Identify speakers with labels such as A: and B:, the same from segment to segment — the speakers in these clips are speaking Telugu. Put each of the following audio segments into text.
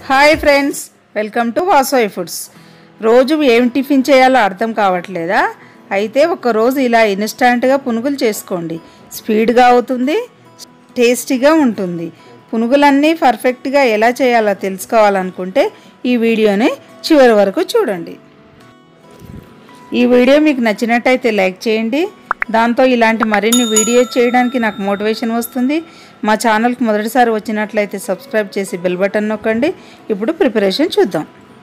A: హాయ్ ఫ్రెండ్స్ వెల్కమ్ టు వాసోయ్ ఫుడ్స్ రోజు ఏం టిఫిన్ చేయాలో అర్థం కావట్లేదా అయితే ఒక రోజు ఇలా ఇన్స్టాంట్గా పునుగులు చేసుకోండి స్పీడ్గా అవుతుంది టేస్టీగా ఉంటుంది పునుగులన్నీ పర్ఫెక్ట్గా ఎలా చేయాలో తెలుసుకోవాలనుకుంటే ఈ వీడియోని చివరి వరకు చూడండి ఈ వీడియో మీకు నచ్చినట్టయితే లైక్ చేయండి దాంతో ఇలాంటి మరిన్ని వీడియోస్ చేయడానికి నాకు మోటివేషన్ వస్తుంది మా ఛానల్కి మొదటిసారి వచ్చినట్లయితే సబ్స్క్రైబ్ చేసి బెల్ బటన్ నొక్కండి ఇప్పుడు ప్రిపరేషన్ చూద్దాం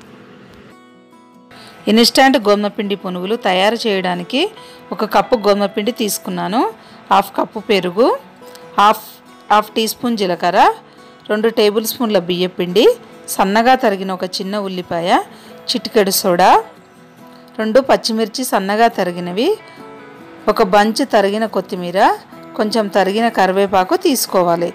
A: ఇన్స్టాంట్ గోధుమ పిండి పునుగులు తయారు చేయడానికి ఒక కప్పు గోధుమ పిండి తీసుకున్నాను హాఫ్ కప్పు పెరుగు హాఫ్ హాఫ్ టీ స్పూన్ జీలకర్ర రెండు టేబుల్ స్పూన్ల బియ్య పిండి సన్నగా తరిగిన ఒక చిన్న ఉల్లిపాయ చిటికెడు సోడా రెండు పచ్చిమిర్చి సన్నగా తరిగినవి ఒక బంచ్ తరిగిన కొత్తిమీర కొంచెం తరిగిన కరివేపాకు తీసుకోవాలి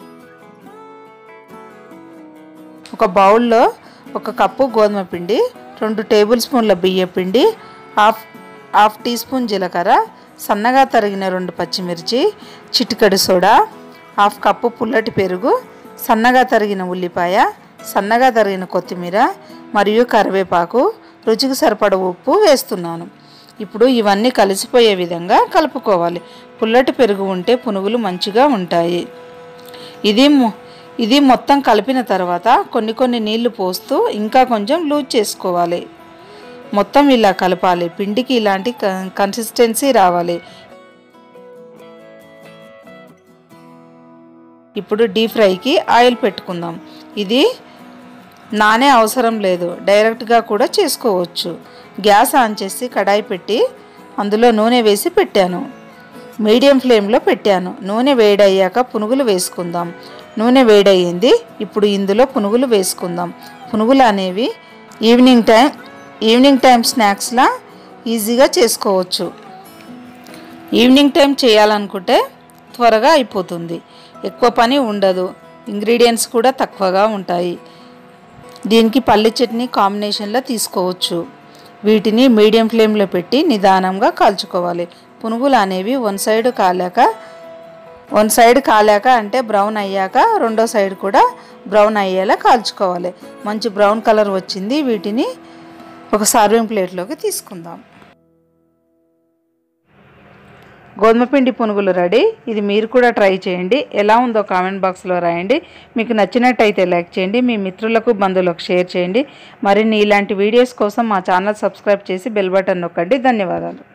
A: ఒక బౌల్లో ఒక కప్పు గోధుమ పిండి రెండు టేబుల్ స్పూన్ల బియ్య పిండి హాఫ్ హాఫ్ టీ స్పూన్ జీలకర్ర సన్నగా తరిగిన రెండు పచ్చిమిర్చి చిటికెడు సోడా హాఫ్ కప్పు పుల్లటి పెరుగు సన్నగా తరిగిన ఉల్లిపాయ సన్నగా తరిగిన కొత్తిమీర మరియు కరివేపాకు రుచికి సరిపడ ఉప్పు వేస్తున్నాను ఇప్పుడు ఇవన్నీ కలిసిపోయే విధంగా కలుపుకోవాలి పుల్లటి పెరుగు ఉంటే పునుగులు మంచిగా ఉంటాయి ఇది మొ- ఇది మొత్తం కలిపిన తర్వాత కొన్ని కొన్ని నీళ్లు పోస్తూ ఇంకా కొంచెం లూజ్ చేసుకోవాలి మొత్తం ఇలా కలపాలి పిండికి ఇలాంటి క- కన్సిస్టెన్సీ రావాలి ఇప్పుడు డీప్ ఫ్రైకి ఆయిల్ పెట్టుకుందాం ఇది నానే అవసరం లేదు డైరెక్ట్గా కూడా చేసుకోవచ్చు గ్యాస్ ఆన్ చేసి కడాయి పెట్టి అందులో నూనె వేసి పెట్టాను మీడియం ఫ్లేమ్లో పెట్టాను నూనె వేడయ్యాక పునుగులు వేసుకుందాం నూనె వేడయ్యింది ఇప్పుడు ఇందులో పునుగులు వేసుకుందాం పునుగులు అనేవి ఈవినింగ్ టైం ఈవినింగ్ టైం స్నాక్స్లా ఈజీగా చేసుకోవచ్చు ఈవినింగ్ టైం చేయాలనుకుంటే త్వరగా అయిపోతుంది ఎక్కువ పని ఉండదు ఇంగ్రీడియంట్స్ కూడా తక్కువగా ఉంటాయి దీనికి పల్లి చట్నీ కాంబినేషన్లో తీసుకోవచ్చు వీటిని మీడియం ఫ్లేమ్లో పెట్టి నిదానంగా కాల్చుకోవాలి పునుగులు అనేవి వన్ సైడ్ కాలాక వన్ సైడ్ కాలాక అంటే బ్రౌన్ అయ్యాక రెండో సైడ్ కూడా బ్రౌన్ అయ్యేలా కాల్చుకోవాలి మంచి బ్రౌన్ కలర్ వచ్చింది వీటిని ఒక సర్వింగ్ ప్లేట్లోకి తీసుకుందాం గోధుమ పిండి పునుగులు రెడీ ఇది మీరు కూడా ట్రై చేయండి ఎలా ఉందో కామెంట్ బాక్స్లో రాయండి మీకు నచ్చినట్టయితే లైక్ చేయండి మీ మిత్రులకు బంధువులకు షేర్ చేయండి మరిన్ని ఇలాంటి వీడియోస్ కోసం మా ఛానల్ సబ్స్క్రైబ్ చేసి బెల్ బటన్ నొక్కండి ధన్యవాదాలు